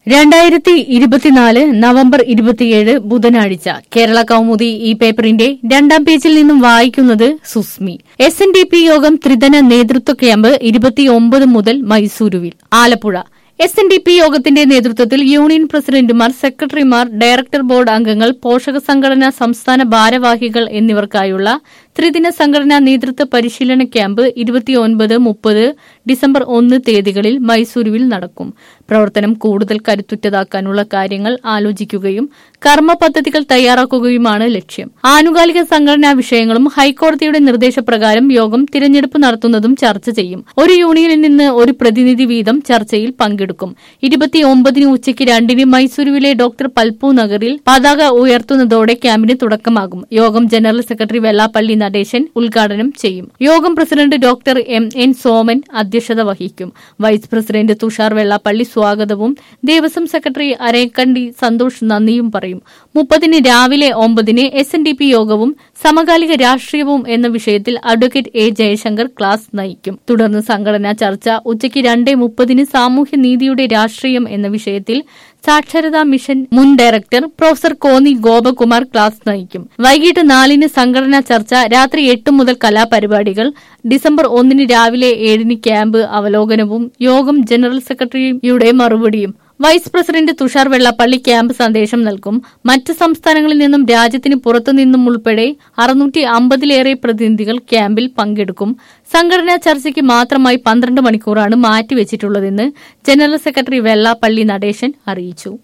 രണ്ടായിരത്തി ഇരുപത്തിനാല് നവംബർ ഇരുപത്തിയേഴ് ബുധനാഴ്ച കേരള കൗമുദി ഈ പേപ്പറിന്റെ രണ്ടാം പേജിൽ നിന്നും വായിക്കുന്നത് Susmi S N D P യോഗം ത്രിദിന നേതൃത്വ ക്യാമ്പ് ഇരുപത്തിയൊമ്പത് മുതൽ മൈസൂരുവിൽ Alappuzha S N D P യോഗത്തിന്റെ നേതൃത്വത്തിൽ യൂണിയൻ പ്രസിഡന്റുമാർ സെക്രട്ടറിമാർ ഡയറക്ടർ ബോർഡ് അംഗങ്ങൾ പോഷക സംഘടനാ സംസ്ഥാന ഭാരവാഹികൾ എന്നിവർക്കായുള്ള ത്രിദിന സംഘടനാ നേതൃത്വ പരിശീലന ക്യാമ്പ് ഇരുപത്തിയൊൻപത് മുപ്പത് ഡിസംബർ ഒന്ന് തീയതികളിൽ മൈസൂരുവിൽ നടക്കും പ്രവർത്തനം കൂടുതൽ കരുത്തുറ്റതാക്കാനുള്ള കാര്യങ്ങൾ ആലോചിക്കുകയും കർമ്മ പദ്ധതികൾ തയ്യാറാക്കുകയുമാണ് ലക്ഷ്യം ആനുകാലിക സംഘടനാ വിഷയങ്ങളും ഹൈക്കോടതിയുടെ നിർദ്ദേശപ്രകാരം യോഗം തിരഞ്ഞെടുപ്പ് നടത്തുന്നതും ചർച്ച ചെയ്യും ഒരു യൂണിയനിൽ നിന്ന് ഒരു പ്രതിനിധി വീതം ചർച്ചയിൽ പങ്കെടുക്കും ഇരുപത്തിയൊമ്പതിന് ഉച്ചയ്ക്ക് രണ്ടിന് മൈസൂരുവിലെ ഡോക്ടർ പൽപു നഗറിൽ പതാക ഉയർത്തുന്നതോടെ ക്യാമ്പിന് തുടക്കമാകും യോഗം ജനറൽ സെക്രട്ടറി വെള്ളാപ്പള്ളി നടേശൻ ഉദ്ഘാടനം ചെയ്യും യോഗം president doctor M N Soman അധ്യക്ഷത വഹിക്കും വൈസ് പ്രസിഡന്റ് തുഷാർ വെള്ളാപ്പള്ളി സ്വാഗതവും ദേവസ്വം സെക്രട്ടറി അരേക്കണ്ടി സന്തോഷ് നന്ദിയും പറയും മുപ്പതിന് രാവിലെ ഒമ്പതിന് എസ് എൻ ഡി പി യോഗവും സമകാലിക രാഷ്ട്രീയവും എന്ന വിഷയത്തിൽ അഡ്വക്കേറ്റ് എ ജയശങ്കർ ക്ലാസ് നയിക്കും തുടർന്ന് സംഘടനാ ചർച്ച ഉച്ചയ്ക്ക് രണ്ട് മുപ്പതിന് സാമൂഹ്യ നീതിയുടെ രാഷ്ട്രീയം എന്ന വിഷയത്തിൽ സാക്ഷരതാ മിഷൻ മുൻ director professor Konni Gopakumar class നയിക്കും വൈകിട്ട് നാലിന് സംഘടനാ ചർച്ച രാത്രി എട്ട് മുതൽ കലാപരിപാടികൾ ഡിസംബർ ഒന്നിന് രാവിലെ ഏഴിന് ക്യാമ്പ് അവലോകനവും യോഗം ജനറൽ സെക്രട്ടറിയുടെ മറുപടിയും vice president Thushar Vellappally camp സന്ദേശം നൽകും മറ്റ് സംസ്ഥാനങ്ങളിൽ നിന്നും രാജ്യത്തിന് പുറത്തുനിന്നും ഉൾപ്പെടെ അറുന്നൂറ്റി അമ്പതിലേറെ പ്രതിനിധികൾ ക്യാമ്പിൽ പങ്കെടുക്കും സംഘടനാ ചർച്ചയ്ക്ക് മാത്രമായി പന്ത്രണ്ട് മണിക്കൂറാണ് മാറ്റിവെച്ചിട്ടുള്ളതെന്ന് ജനറൽ സെക്രട്ടറി വെള്ളാപ്പള്ളി നടേശൻ അറിയിച്ചു